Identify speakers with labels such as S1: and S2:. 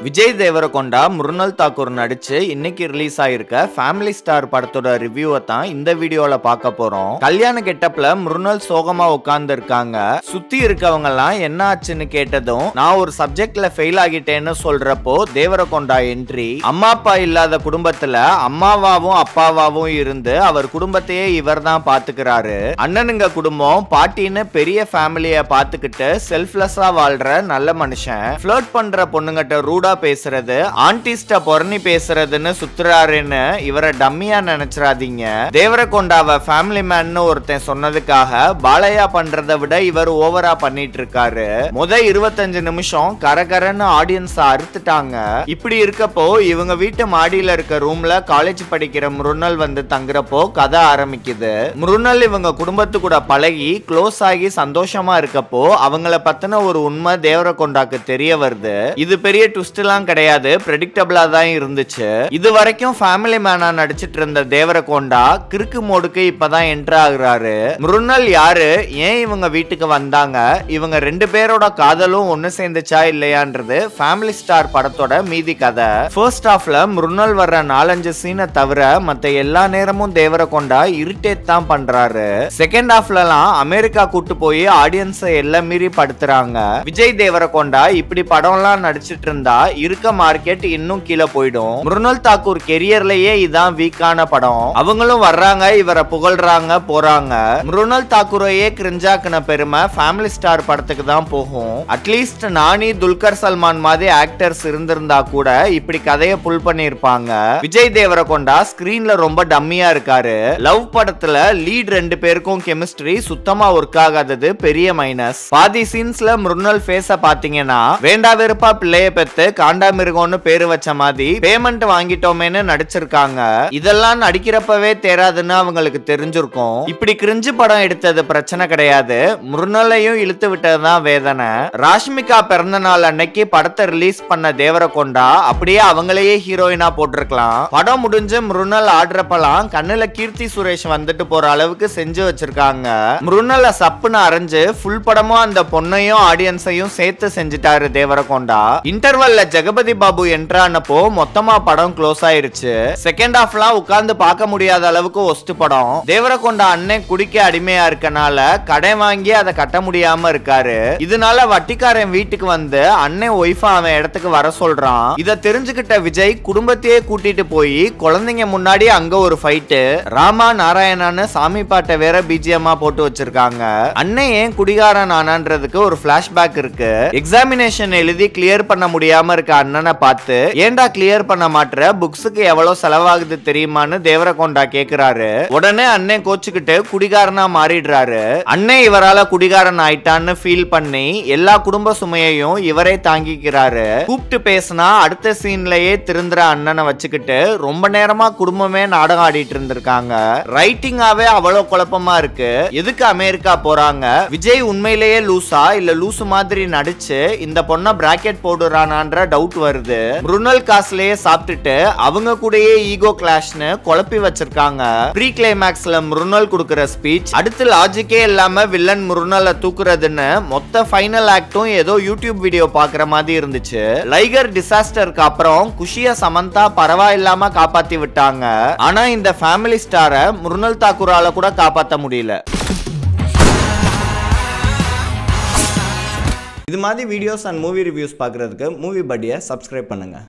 S1: விஜய் தேவரகொண்டா முருனல் தாக்கூர் நடிச்சு இன்னைக்கு ரிலீஸ் ஆயிருக்க ஃபேமிலி ஸ்டார் படத்தோட ரிவ்யூவை தான் இந்த வீடியோல பார்க்க போறோம் கல்யாண கெட்டப்ல முருனல் சோகமா உட்கார்ந்து இருக்காங்க சுத்தி இருக்கவங்க எல்லாம் என்ன ஆச்சுன்னு கேட்டதும் நான் ஒரு சப்ஜெக்ட்ல ஃபெயில் ஆகிட்டேன்னு சொல்றப்போ தேவரகொண்டா என்ட்ரி அம்மா அப்பா இல்லாத குடும்பத்துல அம்மாவாவும் அப்பாவாவும் இருந்து அவர் குடும்பத்தையே இவர் தான் பாத்துக்கிறாரு அண்ணனுங்க குடும்பம் பாட்டின்னு பெரிய ஃபேமிலிய பாத்துக்கிட்டு செல்ஃப்லெஸ்ஸா வாழ்ற நல்ல மனுஷன் ஃபிளர்ட் பண்ற பொண்ணுங்கிட்ட ரூடா பேசுறது ஆன்டிஸ்ட பொறணி பேசுறதுன்னு சுத்துறாருன்னு இவரை டம்மியா நினைச்சிடாதீங்க தேவரகொண்டாவ ஃபேமிலி மேன்னு ஒருத்தன் சொன்னதுக்காக பாலையா பண்றதை விட இவர் ஓவரா பண்ணிட்டு இருக்காரு முத இருபத்தஞ்சு நிமிஷம் கரகரன்னு ஆடியன்ஸ் அறுத்துட்டாங்க இப்படி இருக்கப்போ இவங்க வீட்டு மாடியில இருக்க ரூம்ல காலேஜ் படிக்கிற முருனல் வந்து தங்குறப்போ கதை ஆரம்பிக்குது முருனல் இவங்க குடும்பத்து கூட பழகி க்ளோஸ் ஆகி சந்தோஷமா இருக்கப்போ அவங்கள பத்தின ஒரு உண்மை தேவரகொண்டாக்கு தெரிய வருது இது பெரிய ட்விஸ்ட் எல்லாம் கிடையாது ப்ரெடிக்டபிளா தான் இருந்துச்சு இது வரைக்கும் ஃபேமிலி மேனா நடிச்சிட்டு இருந்த தேவரகொண்டா கிறுக்கு மோடுக்கு இப்பதான் என்டர் ஆகுறாரு முருனல் யாரு ஏன் இவங்க வீட்டுக்கு வந்தாங்க இவங்க ரெண்டு பேரோட காதலும் ஒண்ணு சேர்ந்துச்சா இல்லையான்றது ஃபேமிலி ஸ்டார் படத்தோட மீதி கதை ஃபர்ஸ்ட் ஹாஃப்ல முருனல் வர்ற நாலஞ்சு சீனை தவிர மத்த எல்லா நேரமும் தேவரகொண்டா இரிட்டேட் தான் பண்றாரு செகண்ட் ஹாஃப்லலாம் அமெரிக்கா கூட்டு போய் ஆடியன்ஸை எல்லாம் மீறி படுத்துறாங்க விஜய் தேவரகொண்டா இப்படி படம்லாம் நடிச்சிட்டு இருந்தா இருக்க மார்க்கெட் இன்னும் கீழே போயிடும் முருனல் தாக்கூர் கெரியர்லயே இதான் வீக்கான படம் அவங்களும் வர்றாங்க இவரை புகழ்றாங்க போறாங்க முருனல் தாக்கூரையே கிரிஞ்சாக்குன பெருமை ஃபேமிலி ஸ்டார் படத்துக்கு தான் போகும் அட்லீஸ்ட் நானி துல்கர் சல்மான் மாதிரி ஆக்டர்ஸ் இருந்திருந்தா கூட இப்படி கதையை புல் பண்ணிருப்பாங்க விஜய் தேவரகொண்டா ஸ்கிரீன்ல ரொம்ப டம்மியா இருக்காரு லவ் படத்துல லீட் ரெண்டு பேருக்கும் கெமிஸ்ட்ரி சுத்தமா ஒர்க் ஆகாதது பெரிய மைனஸ் பாதி சீன்ஸ்ல முருனல் ஃபேஸ பாத்தீங்கன்னா வேண்டா வெறுப்பா பிள்ளைய பெத்து காண்டாமிருகம்னு பேரு வச்ச மாதிரி பேமெண்ட் வாங்கிட்டோமேன்னு நடிச்சிருக்காங்க இதெல்லாம் நடிக்கிறப்பவே தேராதுன்னு அவங்களுக்கு தெரிஞ்சிருக்கும் இப்படி கிரிஞ்சு படம் எடுத்தது பிரச்சனை கிடையாது முருனலையும் இழுத்து விட்டதுதான் வேதனை ராஷ்மிகா பிறந்த நாள் அன்னைக்கு படத்தை ரிலீஸ் பண்ண தேவரகொண்டா அப்படியே அவங்களையே ஹீரோயினா போட்டிருக்கலாம் படம் முடிஞ்சு முருனல் ஆடுறப்பலாம் கண்ணுல கீர்த்தி சுரேஷ் வந்துட்டு போற அளவுக்கு செஞ்சு வச்சிருக்காங்க முருனலை சப்புன்னு அரைஞ்சு ஃபுல் படமும் அந்த பொண்ணையும் ஆடியன்ஸையும் சேர்த்து செஞ்சுட்டாரு தேவரகொண்டா இன்டர்வல்ல ஜெகபதி பாபு என்ட்ரானப்போ மொத்தமா படம் க்ளோஸ் ஆயிருச்சு செகண்ட் ஹாஃப்லாம் உட்கார்ந்து பார்க்க முடியாத அளவுக்கு ஒஸ்ட் படம் தேவரகொண்டா அண்ணன் குடிக்க அடிமையா இருக்கனால கடை வாங்கி அதை கட்ட முடியாம இருக்காரு இதனால வட்டிக்காரன் வீட்டுக்கு வந்து அண்ணன் ஒய்ஃபா அவன் இடத்துக்கு வர சொல்றான் இத தெரிஞ்சுக்கிட்ட விஜய் குடும்பத்தையே கூட்டிட்டு போய் குழந்தைங்க முன்னாடி அங்க ஒரு ஃபைட்டு ராமா நாராயணான்னு சாமி பாட்டை வேற பிஜிஎம்மா போட்டு வச்சிருக்காங்க அண்ணன் ஏன் குடிகாரன் ஆனான்றதுக்கு ஒரு பிளாஷ்பேக் இருக்கு எக்ஸாமினேஷன் எழுதி கிளியர் பண்ண முடியாம இருக்க அண்ணனை பார்த்து ஏன்டா கிளியர் பண்ண மாட்ற புக்ஸுக்கு எவ்வளவு செலவாகுது தெரியுமான்னு தேவரகொண்டா கேக்குறாரு உடனே அண்ணன் கோச்சுக்கிட்டு குடிகாரனா மாறிடுறாரு அண்ணன் இவரால குடிகாரன் ஆயிட்டான்னு ஃபீல் பண்ணி எல்லா குடும்ப சுமையையும் இவரே தாங்கிக்கிறாரு கூப்பிட்டு பேசினா அடுத்த சீன்லயே திருந்துற அண்ணனை வச்சுக்கிட்டு ரொம்ப நேரமா குடும்பமே நாடகம் ஆடிட்டு இருந்திருக்காங்க ரைட்டிங்காவே அவ்வளவு குழப்பமா இருக்கு எதுக்கு அமெரிக்கா போறாங்க விஜய் உண்மையிலேயே லூசா இல்ல லூசு மாதிரி நடிச்சு இந்த பொண்ண பிராக்கெட் போடுறானான்ற டவுட் வருது முருனல் காசுலயே சாப்பிட்டுட்டு அவங்க கூடயே ஈகோ கிளாஷ்னு குழப்பி வச்சிருக்காங்க ப்ரீ கிளைமேக்ஸ்ல முருனல் கொடுக்கிற ஸ்பீச் அடுத்து லாஜிக்கே இல்லாம வில்லன் முருனலை தூக்குறதுன்னு மொத்த ஃபைனல் ஆக்டும் ஏதோ யூடியூப் வீடியோ பாக்குற மாதிரி இருந்துச்சு லைகர் டிசாஸ்டருக்கு அப்புறம் குஷிய சமந்தா பரவாயில்லாம காப்பாத்தி விட்டாங்க ஆனா இந்த ஃபேமிலி ஸ்டாரை முருனல் தாக்கூரால கூட காப்பாத்த முடியல இது மாதிரி வீடியோஸ் அண்ட் மூவி ரிவ்யூஸ் பார்க்குறதுக்கு மூவி படியை சப்ஸ்கிரைப் பண்ணுங்கள்